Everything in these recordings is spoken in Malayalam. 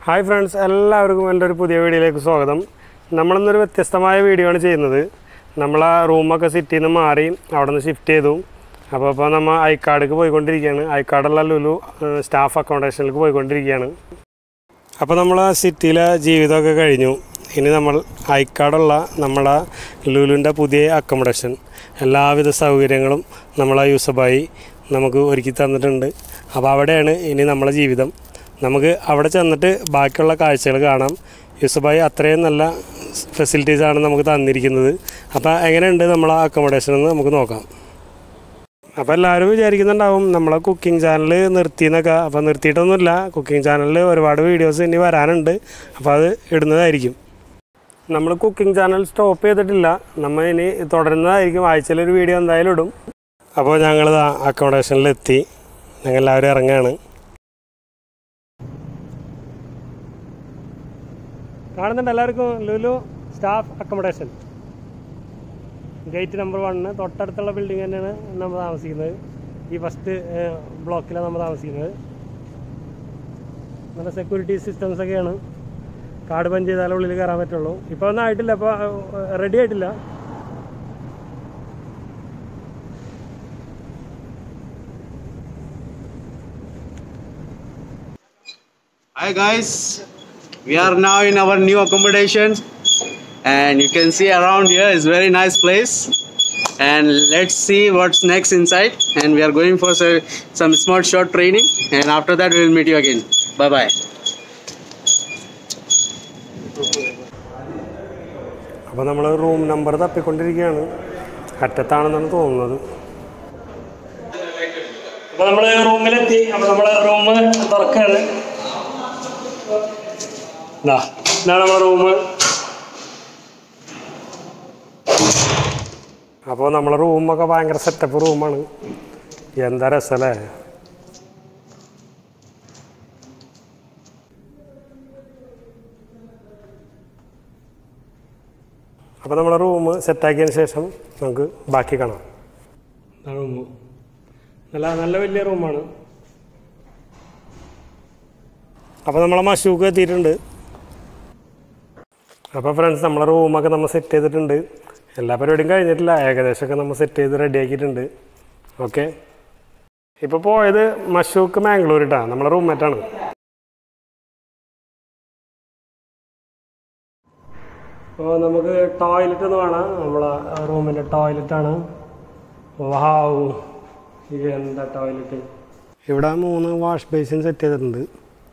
ഹായ് ഫ്രണ്ട്സ് എല്ലാവർക്കും എൻ്റെ ഒരു പുതിയ വീഡിയോയിലേക്ക് സ്വാഗതം നമ്മളിന്നൊരു വ്യത്യസ്തമായ വീഡിയോ ആണ് ചെയ്യുന്നത് നമ്മൾ ആ റൂമൊക്കെ സിറ്റിയിൽ നിന്ന് മാറി അവിടെ നിന്ന് ഷിഫ്റ്റ് ചെയ്തു അപ്പോൾ ഇപ്പോൾ നമ്മൾ ഐക്കാർഡിലേക്ക് പോയിക്കൊണ്ടിരിക്കുകയാണ് ഐക്കാർഡുള്ള ലുലു സ്റ്റാഫ് അക്കോമഡേഷനിലേക്ക് പോയിക്കൊണ്ടിരിക്കുകയാണ് അപ്പോൾ നമ്മൾ ആ സിറ്റിയിലെ ജീവിതമൊക്കെ കഴിഞ്ഞു ഇനി നമ്മൾ ഐക്കാർഡുള്ള നമ്മുടെ ലുലുവിൻ്റെ പുതിയ അക്കോമഡേഷൻ എല്ലാവിധ സൗകര്യങ്ങളും നമ്മളെ യൂസഫായി നമുക്ക് ഒരുക്കി തന്നിട്ടുണ്ട് അപ്പോൾ അവിടെയാണ് ഇനി നമ്മളെ ജീവിതം നമുക്ക് അവിടെ ചെന്നിട്ട് ബാക്കിയുള്ള കാഴ്ചകൾ കാണാം യൂസഫായി അത്രയും നല്ല ഫെസിലിറ്റീസാണ് നമുക്ക് തന്നിരിക്കുന്നത് അപ്പോൾ എങ്ങനെയുണ്ട് നമ്മളെ അക്കോമഡേഷൻ എന്ന് നമുക്ക് നോക്കാം അപ്പോൾ എല്ലാവരും വിചാരിക്കുന്നുണ്ടാവും നമ്മളെ കുക്കിംഗ് ചാനൽ നിർത്തിയെന്നൊക്കെ അപ്പോൾ നിർത്തിയിട്ടൊന്നുമില്ല കുക്കിംഗ് ചാനലിൽ ഒരുപാട് വീഡിയോസ് ഇനി വരാനുണ്ട് അപ്പോൾ അത് ഇടുന്നതായിരിക്കും നമ്മൾ കുക്കിംഗ് ചാനൽ സ്റ്റോപ്പ് ചെയ്തിട്ടില്ല നമ്മൾ ഇനി തുടരുന്നതായിരിക്കും ആഴ്ചയിലൊരു വീഡിയോ എന്തായാലും ഇടും അപ്പോൾ ഞങ്ങൾ അക്കോമഡേഷനിലെത്തി ഞങ്ങൾ എല്ലാവരും ഇറങ്ങുകയാണ് കാണുന്നുണ്ട് എല്ലാവർക്കും Lulu staff accommodation gate number one തൊട്ടടുത്തുള്ള ബിൽഡിംഗ് തന്നെയാണ് നമ്മൾ താമസിക്കുന്നത് ഈ ഫസ്റ്റ് ബ്ലോക്കിലാണ് നമ്മൾ താമസിക്കുന്നത് നല്ല സെക്യൂരിറ്റി സിസ്റ്റംസ് ഒക്കെയാണ് കാർഡ് പഞ്ച് ചെയ്താലേ ഉള്ളിൽ കയറാൻ പറ്റുള്ളൂ ഇപ്പോൾ ഒന്നും ആയിട്ടില്ല ഇപ്പോൾ റെഡി ആയിട്ടില്ല Hi guys, we are now in our new accommodation and you can see around here is very nice place and let's see what's next inside and we are going for so- some small short training and after that we will meet you again. Bye bye. അപ്പോൾ നമ്മൾ റൂം നമ്പർ തപ്പിക്കൊണ്ടിരിക്കുകയാണ് അറ്റത്താണെന്നാണ് തോന്നുന്നത് അപ്പോൾ നമ്മൾ റൂമിലെത്തി അപ്പോൾ നമ്മൾ റൂം തുറക്കാണ് ഇതാ ഇതാണ് നമ്മുടെ റൂം അപ്പോൾ നമ്മളെ റൂമൊക്കെ ഭയങ്കര സെറ്റപ്പ് റൂമാണ് എന്താ രസമല്ലേ അപ്പോൾ നമ്മളെ റൂം സെറ്റാക്കിയതിന് ശേഷം നമുക്ക് ബാക്കി കാണാം ഇതാണ് റൂം നല്ല നല്ല വലിയ റൂമാണ് അപ്പോൾ നമ്മളെ മഷൂക്ക് എത്തിയിട്ടുണ്ട് അപ്പോൾ ഫ്രണ്ട്സ് നമ്മളെ റൂമൊക്കെ നമ്മൾ സെറ്റ് ചെയ്തിട്ടുണ്ട് എല്ലാ പരിപാടിയും കഴിഞ്ഞിട്ടില്ല ഏകദേശമൊക്കെ നമ്മൾ സെറ്റ് ചെയ്ത് റെഡി ആക്കിയിട്ടുണ്ട് ഓക്കെ ഇപ്പോൾ പോയത് മഷൂക്ക് മാംഗ്ലൂർ ഇട്ടാ നമ്മളെ റൂംമേറ്റാണ് അപ്പോൾ നമുക്ക് ടോയ്ലറ്റ് ഒന്ന് വേണം നമ്മളെ റൂമിൻ്റെ ടോയ്ലറ്റാണ് വാവ് ഇത് എന്താ ടോയ്ലറ്റ് ഇവിടെ മൂന്ന് വാഷ് ബേസിൻ സെറ്റ് ചെയ്തിട്ടുണ്ട്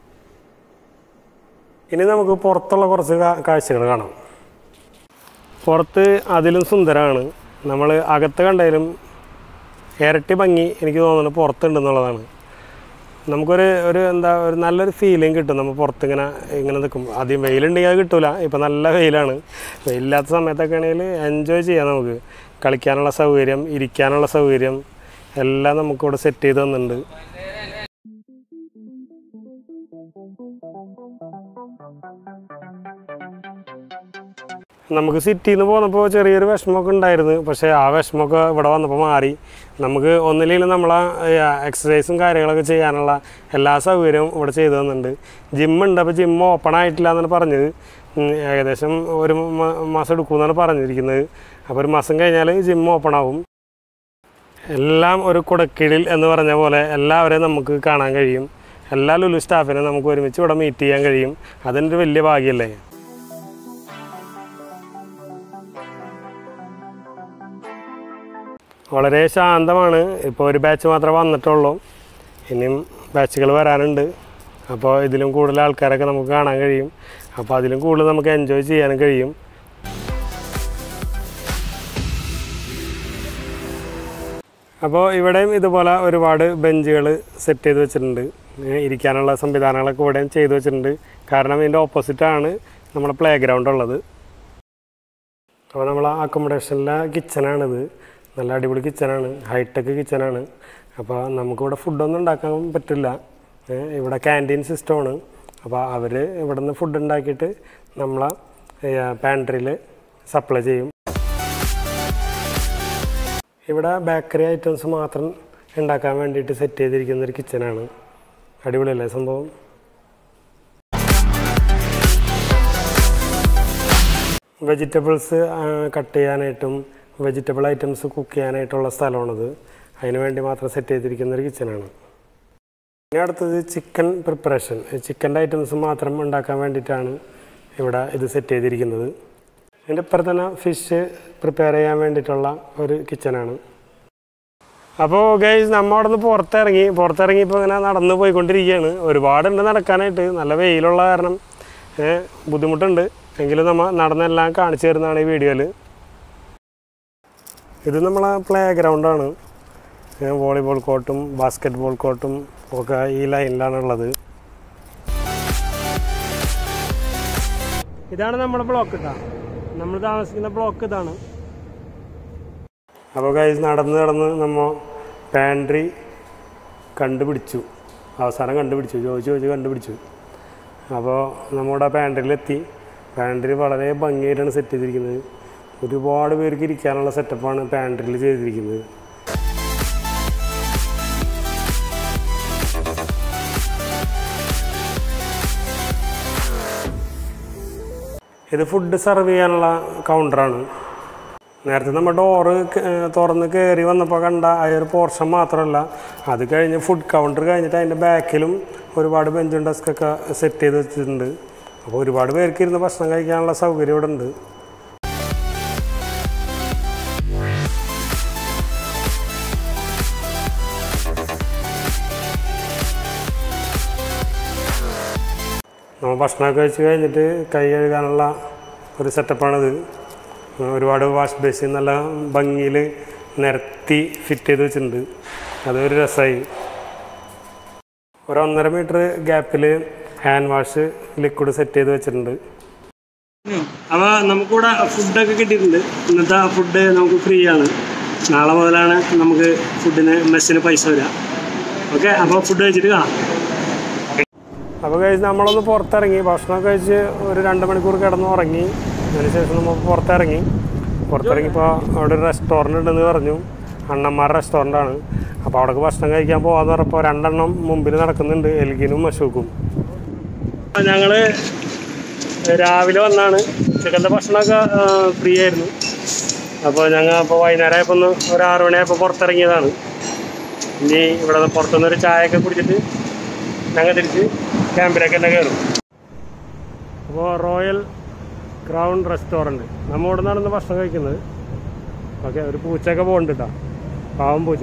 ഇനി നമുക്ക് പുറത്തുള്ള കുറച്ച് കാ- കാഴ്ചകൾ കാണാം പുറത്ത് അതിലും സുന്ദരമാണ് നമ്മൾ അകത്ത് കണ്ടതിലും ഇരട്ടി ഭംഗി എനിക്ക് തോന്നുന്നു പുറത്തുണ്ടെന്നുള്ളതാണ് നമുക്കൊരു ഒരു എന്താ ഒരു നല്ലൊരു ഫീലിംഗ് കിട്ടും നമ്മൾ പുറത്തിങ്ങനെ ഇങ്ങനെ നിൽക്കും ആദ്യം വെയിലുണ്ടെങ്കിൽ അത് കിട്ടൂല ഇപ്പം നല്ല വെയിലാണ് വെയിലില്ലാത്ത സമയത്തൊക്കെ ആണെങ്കിൽ എൻജോയ് ചെയ്യാം നമുക്ക് കളിക്കാനുള്ള സൗകര്യം ഇരിക്കാനുള്ള സൗകര്യം എല്ലാം നമുക്കിവിടെ സെറ്റ് ചെയ്ത് തന്നിട്ടുണ്ട് നമുക്ക് സിറ്റിയിൽ നിന്ന് പോന്നപ്പോൾ ചെറിയൊരു വിഷമമൊക്കെ ഉണ്ടായിരുന്നു പക്ഷേ ആ വിഷമമൊക്കെ ഇവിടെ വന്നപ്പോൾ മാറി നമുക്ക് ഒന്നില്ലെങ്കിലും നമ്മളെ എക്സസൈസും കാര്യങ്ങളൊക്കെ ചെയ്യാനുള്ള എല്ലാ സൗകര്യവും ഇവിടെ ചെയ്തു തന്നിട്ടുണ്ട് ജിമ്മുണ്ട് അപ്പോൾ ജിം ഓപ്പൺ ആയിട്ടില്ല എന്നാണ് പറഞ്ഞത് ഉം, ഏകദേശം ഒരു മ- മാസം എടുക്കുമെന്നാണ് പറഞ്ഞിരിക്കുന്നത് അപ്പോൾ ഒരു മാസം കഴിഞ്ഞാൽ ജിം ഓപ്പൺ ആവും എല്ലാം ഒരു കുടക്കീഴിൽ എന്ന് പറഞ്ഞ പോലെ എല്ലാവരെയും നമുക്ക് കാണാൻ കഴിയും എല്ലാ ലുലു സ്റ്റാഫിനെ നമുക്ക് ഒരുമിച്ച് ഇവിടെ മീറ്റ് ചെയ്യാൻ കഴിയും അതിൻ്റെ ഒരു വലിയ ഭാഗ്യമല്ലേ വളരെ ശാന്തമാണ് ഇപ്പോൾ ഒരു ബാച്ച് മാത്രമേ വന്നിട്ടുള്ളൂ ഇനിയും ബാച്ചുകൾ വരാനുണ്ട് അപ്പോൾ ഇതിലും കൂടുതൽ ആൾക്കാരൊക്കെ നമുക്ക് കാണാൻ കഴിയും അപ്പോൾ അതിലും കൂടുതൽ നമുക്ക് എൻജോയ് ചെയ്യാനും കഴിയും അപ്പോൾ ഇവിടെയും ഇതുപോലെ ഒരുപാട് ബെഞ്ചുകൾ സെറ്റ് ചെയ്ത് വെച്ചിട്ടുണ്ട് ഏ, ഇരിക്കാനുള്ള സംവിധാനങ്ങളൊക്കെ ഇവിടെയും ചെയ്തു വെച്ചിട്ടുണ്ട് കാരണം ഇതിൻ്റെ ഓപ്പോസിറ്റാണ് നമ്മുടെ പ്ലേ ഗ്രൗണ്ട് ഉള്ളത് അപ്പോൾ നമ്മൾ അക്കോമഡേഷനിലെ കിച്ചണാണിത് നല്ല അടിപൊളി കിച്ചണാണ് ഹൈടെക് കിച്ചണാണ് അപ്പോൾ നമുക്കിവിടെ ഫുഡൊന്നും ഉണ്ടാക്കാൻ പറ്റില്ല ഏ, ഇവിടെ ക്യാൻറ്റീൻ സിസ്റ്റമാണ് അപ്പോൾ അവർ ഇവിടെ നിന്ന് ഫുഡ് ഉണ്ടാക്കിയിട്ട് നമ്മളെ പാൻട്രിയിൽ സപ്ലൈ ചെയ്യും ഇവിടെ ബേക്കറി ഐറ്റംസ് മാത്രം ഉണ്ടാക്കാൻ വേണ്ടിയിട്ട് സെറ്റ് ചെയ്തിരിക്കുന്ന ഒരു കിച്ചണാണ് അടിപൊളിയല്ലേ സംഭവം വെജിറ്റബിൾസ് കട്ട് ചെയ്യാനായിട്ടും വെജിറ്റബിൾ ഐറ്റംസ് കുക്ക് ചെയ്യാനായിട്ടുള്ള സ്ഥലമാണിത് അതിന് വേണ്ടി മാത്രം സെറ്റ് ചെയ്തിരിക്കുന്ന ഒരു കിച്ചണാണ് ഇനി അടുത്തത് ചിക്കൻ പ്രിപ്പറേഷൻ ചിക്കൻ്റെ ഐറ്റംസ് മാത്രം ഉണ്ടാക്കാൻ വേണ്ടിയിട്ടാണ് ഇവിടെ ഇത് സെറ്റ് ചെയ്തിരിക്കുന്നത് അതിൻ്റെ ഇപ്പുറത്ത് തന്നെ ഫിഷ് പ്രിപ്പയർ ചെയ്യാൻ വേണ്ടിയിട്ടുള്ള ഒരു കിച്ചണാണ് അപ്പോൾ ഗൈസ് നമ്മ അവിടെ നിന്ന് പുറത്തിറങ്ങി പുറത്തിറങ്ങി ഇപ്പോൾ ഇങ്ങനെ നടന്ന് പോയിക്കൊണ്ടിരിക്കുകയാണ് ഒരുപാടുണ്ട് നടക്കാനായിട്ട് നല്ല വെയിലുള്ള കാരണം ഏ, ബുദ്ധിമുട്ടുണ്ട് എങ്കിലും നമ്മൾ നടന്നെല്ലാം കാണിച്ചു തരുന്നതാണ് ഈ വീഡിയോയിൽ ഇത് നമ്മളെ പ്ലേ ഗ്രൗണ്ടാണ് വോളിബോൾ കോർട്ടും ബാസ്ക്കറ്റ് ബോൾ കോർട്ടും ഒക്കെ ഈ ലൈനിലാണ് ഉള്ളത് ഇതാണ് നമ്മുടെ ബ്ലോക്ക് ഇട്ടാ നമ്മൾ താമസിക്കുന്ന ബ്ലോക്ക് ഇതാണ് അപ്പോൾ കൈസ് നടന്ന് നടന്ന് നമ്മ പാൻട്രി കണ്ടുപിടിച്ചു അവസാനം കണ്ടുപിടിച്ചു ചോദിച്ച് ചോദിച്ച് കണ്ടുപിടിച്ചു അപ്പോൾ നമ്മുടെ പാൻട്രിയിലെത്തി പാൻട്രി വളരെ ഭംഗിയായിട്ടാണ് സെറ്റ് ചെയ്തിരിക്കുന്നത് ഒരുപാട് പേർക്ക് ഇരിക്കാനുള്ള സെറ്റപ്പാണ് പാൻട്രിയിൽ ചെയ്തിരിക്കുന്നത് ഇത് ഫുഡ് സെർവ് ചെയ്യാനുള്ള കൗണ്ടറാണ് നേരത്തെ നമ്മൾ ഡോറ് തുറന്ന് കയറി വന്നപ്പോൾ കണ്ട ആ ഒരു പോർഷൻ മാത്രമല്ല അത് കഴിഞ്ഞ് ഫുഡ് കൗണ്ടർ കഴിഞ്ഞിട്ട് അതിൻ്റെ ബാക്കിലും ഒരുപാട് ബെഞ്ചും ഡെസ്കൊക്കെ സെറ്റ് ചെയ്ത് വെച്ചിട്ടുണ്ട് അപ്പോൾ ഒരുപാട് പേർക്ക് ഇരുന്ന് ഭക്ഷണം കഴിക്കാനുള്ള സൗകര്യം ഇവിടെ ഉണ്ട് നമ്മൾ ഭക്ഷണമൊക്കെ കഴിച്ച് കഴിഞ്ഞിട്ട് കൈ കഴുകാനുള്ള ഒരു സെറ്റപ്പാണിത് ഒരുപാട് വാഷ് ബേസിൻ നല്ല ഭംഗിയിൽ നിരത്തി ഫിറ്റ് ചെയ്ത് വെച്ചിട്ടുണ്ട് അതൊരു രസമായി ഒരു ഒന്നര മീറ്റർ ഗ്യാപ്പിൽ ഹാൻഡ് വാഷ് ലിക്വിഡ് സെറ്റ് ചെയ്ത് വെച്ചിട്ടുണ്ട് അപ്പോൾ നമുക്കിവിടെ ഫുഡൊക്കെ കിട്ടിയിട്ടുണ്ട് ഇന്നത്തെ ഫുഡ് നമുക്ക് ഫ്രീ ആണ് നാളെ മുതലാണ് നമുക്ക് ഫുഡിന് മെസ്സിന് പൈസ വരിക ഓക്കെ അപ്പോൾ ഫുഡ് കഴിച്ചിട്ട് കാണാം അപ്പോൾ കഴിച്ച് നമ്മളൊന്ന് പുറത്തിറങ്ങി ഭക്ഷണം കഴിച്ച് ഒരു രണ്ട് മണിക്കൂർ കിടന്ന് ഉറങ്ങി അതിനുശേഷം നമ്മൾ പുറത്തിറങ്ങി പുറത്തിറങ്ങിയപ്പോൾ അവിടെ ഒരു റെസ്റ്റോറൻറ്റ് ഉണ്ടെന്ന് പറഞ്ഞു അണ്ണന്മാരുടെ റെസ്റ്റോറൻ്റാണ് അപ്പോൾ അവിടേക്ക് ഭക്ഷണം കഴിക്കാൻ പോകാമെന്ന് പറഞ്ഞപ്പോൾ രണ്ടെണ്ണം മുമ്പിൽ നടക്കുന്നുണ്ട് എൽഗിനും അശോക്കും ഞങ്ങൾ രാവിലെ വന്നാണ് ചിക്കൻ്റെ ഭക്ഷണമൊക്കെ ഫ്രീ ആയിരുന്നു അപ്പോൾ ഞങ്ങൾ അപ്പോൾ വൈകുന്നേരം ആയപ്പോൾ ഒന്ന് ഒരു ആറ് മണിയായപ്പോൾ പുറത്തിറങ്ങിയതാണ് ഇനി ഇവിടെ പുറത്തുനിന്ന് ഒരു ചായയൊക്കെ കുടിച്ചിട്ട് ഞങ്ങൾ തിരിച്ച് ക്യാമ്പിലേക്ക് തന്നെ കയറും അപ്പോൾ റോയൽ ക്രൗൺ റെസ്റ്റോറൻറ്റ് നമ്മൾ ഇവിടെ നിന്നാണ് ഭക്ഷണം കഴിക്കുന്നത് ഓക്കെ ഒരു പൂച്ചയൊക്കെ പോകുന്നുണ്ട് കേട്ടോ പാവം പൂച്ച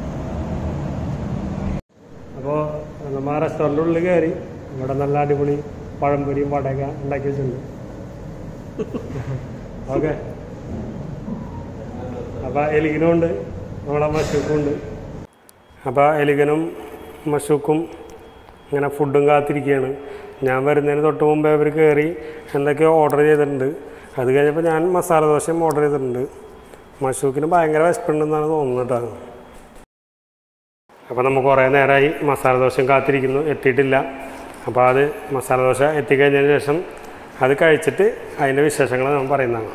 അപ്പോൾ നമ്മൾ ആ റെസ്റ്റോറൻറ്റിൻ്റെ ഉള്ളിൽ കയറി ഇവിടെ നല്ല അടിപൊളി പഴംപൊരിയും വടയൊക്കെ ഉണ്ടാക്കി വെച്ചിട്ടുണ്ട് ഓക്കെ അപ്പോൾ എലിഗനും ഉണ്ട് നമ്മളെ മഷൂക്കും ഉണ്ട് അപ്പോൾ എലിഗനും മഷൂക്കും ഇങ്ങനെ ഫുഡും കാത്തിരിക്കുകയാണ് ഞാൻ വരുന്നതിന് തൊട്ട് മുമ്പേ അവർ കയറി എന്തൊക്കെയോ ഓർഡർ ചെയ്തിട്ടുണ്ട് അത് കഴിഞ്ഞപ്പോൾ ഞാൻ മസാല ദോശയും ഓർഡർ ചെയ്തിട്ടുണ്ട് മഷൂക്കിന് ഭയങ്കര വിശപ്പുണ്ടെന്നാണ് തോന്നുന്നത് കേട്ടോ അപ്പോൾ നമുക്ക് കുറേ നേരമായി മസാല ദോശയും കാത്തിരിക്കുന്നു എത്തിയിട്ടില്ല അപ്പോൾ അത് മസാല ദോശ എത്തിക്കഴിഞ്ഞതിന് ശേഷം അത് കഴിച്ചിട്ട് അതിൻ്റെ വിശേഷങ്ങൾ നമ്മൾ പറയുന്നതാണ്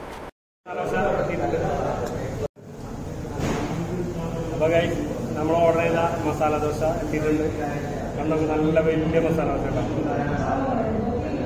അപ്പോൾ നമ്മൾ ഓർഡർ ചെയ്ത മസാല ദോശ എത്തിയിട്ടുണ്ട് കണ്ടോ നല്ല വലിയ മസാല ദോശ കേട്ടോ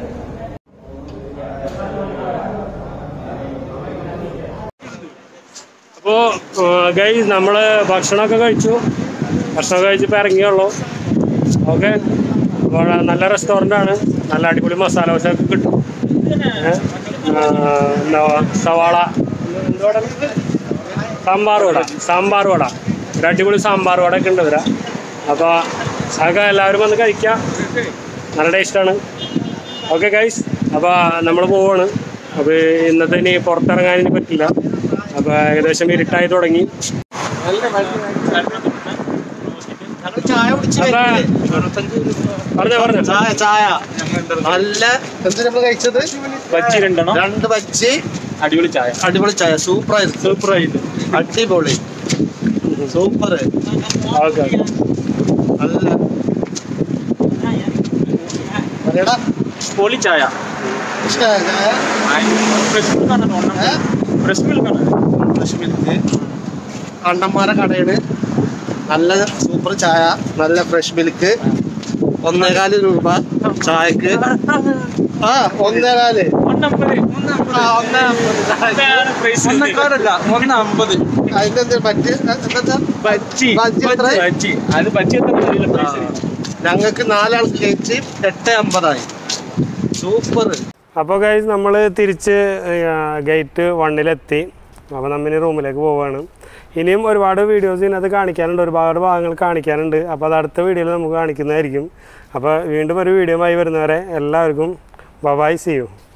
അപ്പോൾ ഗൈ നമ്മൾ ഭക്ഷണമൊക്കെ കഴിച്ചു ഭക്ഷണം കഴിച്ചിപ്പോൾ ഇറങ്ങിയുള്ളൂ ഓക്കെ അപ്പോൾ നല്ല റെസ്റ്റോറൻ്റ് ആണ് നല്ല അടിപൊളി മസാല ദോശ ഒക്കെ കിട്ടും ഏ? ആ, എന്താ സവാള എന്തോടെ സാമ്പാർ വട സാമ്പാർ വട ഒരു അടിപൊളി സാമ്പാർ വട ഒക്കെ ഉണ്ട് ഇവരാ അപ്പോൾ അതൊക്കെ എല്ലാവരും വന്ന് കഴിക്കാം നല്ല ടേസ്റ്റാണ് ഓക്കെ ഗൈസ് അപ്പോൾ നമ്മൾ പോവാണ് അപ്പോൾ ഇന്നത്തെ ഇനി പുറത്തിറങ്ങാൻ ഇനി പറ്റില്ല അപ്പോൾ ഏകദേശം ഇരുട്ടായി തുടങ്ങി ചായ കുടിച്ച് അപ്പോൾ പറഞ്ഞോ പറഞ്ഞോ ചായ ചായ നല്ല എന്ത് നമ്മൾ കഴിച്ചത് ബജ്ജി രണ്ടെണ്ണം രണ്ട് ബജ്ജി അടിപൊളി ചായ അടിപൊളി ചായ സൂപ്പർ ആയിരുന്നു സൂപ്പർ ആയിട്ട് അടിപൊളി സൂപ്പർ ഓക്കെ ഓക്കെ നല്ല പറയടാ പൊളി ചായ ഇഷ്ടമായ ചായ ഫ്രഷ് മിൽക്കാണ് ഏ? ഫ്രഷ് മിൽക്കാണ് ഫ്രഷ് മിൽക്ക് അണ്ണന്മാരെ കടയാണ് നല്ല സൂപ്പർ ചായ നല്ല ഫ്രഷ് മിൽക്ക് ഒന്നേകാല് രൂപ ചായക്ക് ആ ഒന്നേകാല് മൂന്നമ്പത് ഇതാണ് പ്രൈസ് ഒന്നക്കാരല്ല ഒന്ന് അമ്പത് അതിന്റെ മറ്റ് എന്താ ബജ്ജി ബജ്ജി എത്ര? ബജ്ജി അത് ബജ്ജി എത്ര അറിയില്ല പ്രൈസ് ഞങ്ങൾക്ക് നാലാൾക്ക് കഴിച്ച് എട്ട് അമ്പതായി സൂപ്പർ അപ്പോൾ ഗൈസ് നമ്മൾ തിരിച്ച് ഗേറ്റ് വണ്ണിലെത്തി അപ്പോൾ നമ്മിനി റൂമിലേക്ക് പോവുകയാണ് ഇനിയും ഒരുപാട് വീഡിയോസ് ഇതിനകത്ത് കാണിക്കാനുണ്ട് ഒരുപാട് ഭാഗങ്ങൾ കാണിക്കാനുണ്ട് അപ്പോൾ അത് അടുത്ത വീഡിയോയിൽ നമുക്ക് കാണിക്കുന്നതായിരിക്കും അപ്പോൾ വീണ്ടും ഒരു വീഡിയോ ആയി വരുന്നവരെ എല്ലാവർക്കും ബബായ് സി യു